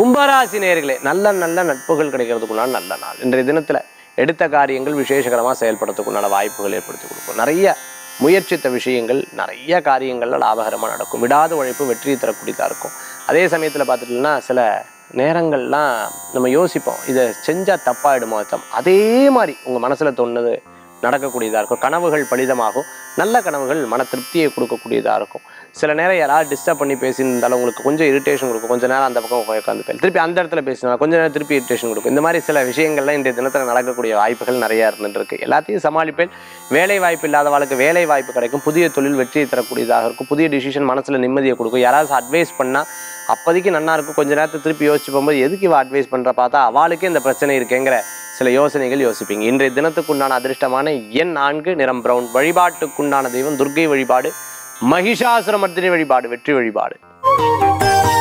கும்பராசி நேர்களே நல்ல நல்ல நட்புகள் கிடைக்கிறதுக்குண்டான நல்ல நாள் இன்றைய தினத்துல எடுத்த காரியங்கள் விசேஷகரமாக செயல்படுறதுக்குண்டான வாய்ப்புகள் ஏற்படுத்தி கொடுக்கும் நிறைய முயற்சித்த விஷயங்கள் நிறைய காரியங்கள்ல லாபகரமாக நடக்கும் விடாத உழைப்பு வெற்றியை தரக்கூடியதாக இருக்கும் அதே சமயத்தில் பார்த்துட்டோம்னா சில நேரங்கள்லாம் நம்ம யோசிப்போம் இதை செஞ்சால் தப்பாயிடுமோ அர்த்தம் அதே மாதிரி உங்கள் மனசில் தோணுது நடக்கக்கூடியதாக இருக்கும் கனவுகள் பலிதமாகும் நல்ல கனவுகள் மன திருப்தியை கொடுக்கக்கூடியதாக இருக்கும் சில நேரம் யாராவது டிஸ்டர்ப் பண்ணி பேசியிருந்தாலும் உங்களுக்கு கொஞ்சம் இரிட்டேஷன் கொடுக்கும் கொஞ்ச நேரம் அந்த பக்கம் உட்காந்து பேச திருப்பி அந்த இடத்துல பேசினா கொஞ்ச நேரம் திருப்பி இரிட்டேஷன் கொடுக்கும் இந்த மாதிரி சில விஷயங்கள்லாம் இன்றைய தினத்தில் நடக்கக்கூடிய வாய்ப்புகள் நிறையா இருந்துட்டு இருக்கு எல்லாத்தையும் சமாளிப்பேன் வேலை வாய்ப்பு இல்லாதவளுக்கு வேலை வாய்ப்பு கிடைக்கும் புதிய தொழில் வெற்றியை தரக்கூடியதாக இருக்கும் புதிய டிசிஷன் மனசில் நிம்மதியை கொடுக்கும் யாராவது அட்வைஸ் பண்ணால் அப்போதைக்கு நல்லா இருக்கும் கொஞ்ச நேரத்தை திருப்பி யோசிச்சு போகும்போது எதுக்கு இவ அட்வைஸ் பண்ணுற பார்த்தா அவளுக்கே இந்த பிரச்சனை இருக்கேங்கிற சில யோசனைகள் யோசிப்பீங்க இன்றைய தினத்துக்குண்டான அதிர்ஷ்டமான எண் நான்கு நிறம் பிரவுன் வழிபாட்டுக்குண்டான தெய்வம் துர்க்கை வழிபாடு மகிஷாசுரமர்த்தினி வழிபாடு வெற்றி வழிபாடு